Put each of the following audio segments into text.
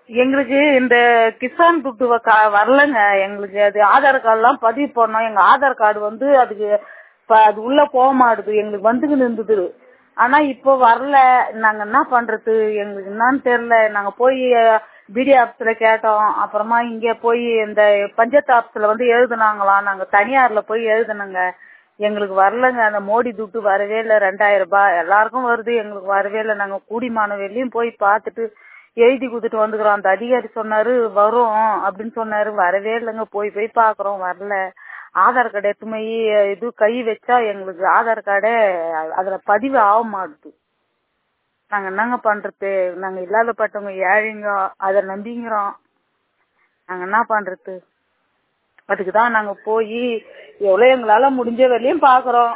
எங்களுக்கு இந்த கிசான் துட்டு வ- கா- வரலங்க எங்களுக்கு அது ஆதார் கார்டுலாம் பதிவு பண்ணோம் எங்க ஆதார் கார்டு வந்து அதுக்கு ப- அது உள்ள போக மாட்டுது எங்களுக்கு வந்துக்கின்னு இருந்தது ஆனா இப்போ வரல நாங்க என்ன பண்றது எங்களுக்கு என்னன்னு தெரியல நாங்க போய் பிடி ஆபீஸ்ல கேட்டோம் அப்புறமா இங்க போய் இந்த பஞ்சாயத்து ஆபீஸ்ல வந்து எழுதுனாங்களாம் நாங்க தனியார்ல போய் எழுதுனங்க எங்களுக்கு வரலங்க அந்த மோடி துட்டு வரவே இல்லை ரெண்டாயிரம் ரூபாய் எல்லாருக்கும் வருது எங்களுக்கு வரவே இல்லை நாங்க கூடிமான வெளியும் போய் பார்த்துட்டு எழுதி கொடுத்துட்டு வந்துக்கிறோம் அந்த அதிகாரி சொன்னாரு வரும் அப்படின்னு சொன்னாரு வரவே இல்லைங்க போய் போய் பாக்குறோம் வரல ஆதார் கார்டு எடுத்து போய் இது கை வச்சா எங்களுக்கு ஆதார் கார்டே அதுல பதிவு ஆக மாட்டுது நாங்க என்னங்க பண்றது நாங்க இல்லாதப்பட்டவங்க ஏழைங்க அதை நம்பிங்கிறோம் நாங்க என்ன பண்றது அதுக்கு தான் நாங்க போய் எவ்வளவு எங்களால முடிஞ்ச வரையும் பாக்குறோம்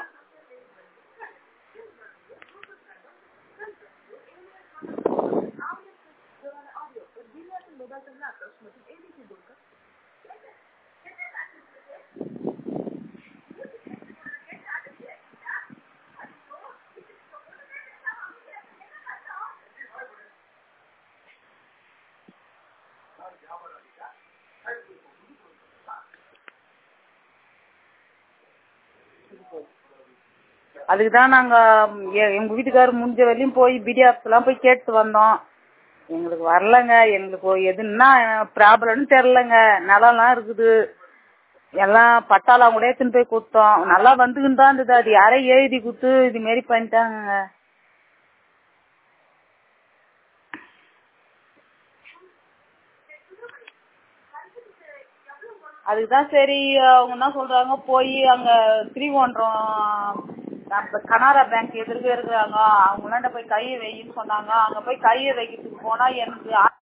அதுக்கு தான் நாங்க எ- எங்க வீட்டுக்காரர் முடிஞ்ச வரையும் போய் பிடி ஆஃபீஸ்லாம் போய் கேட்டு வந்தோம் எங்களுக்கு வரலங்க எங்களுக்கு எதுன்னா ப்ராப்ளம்னு தெரிலங்க நிலம்லாம் இருக்குது எல்லாம் பட்டாலாம் கூட எடுத்துன்னு போய் கொடுத்தோம் நல்லா வந்துக்கின்னு தான் இருந்தது அது யாரோ எழுதி கொடுத்து இது மாரி பண்ணிட்டாங்க அதுக்குதான் சரி அவங்க என்ன சொல்றாங்க போய் அங்க ஸ்ரீகொன்றம் நம்ம கனரா பேங்க் எதிர்க்க இருக்கிறாங்க அவங்களாண்ட போய் கையை வைன்னு சொன்னாங்க அங்க போய் கையை வைக்கிறதுக்கு போனா எனக்கு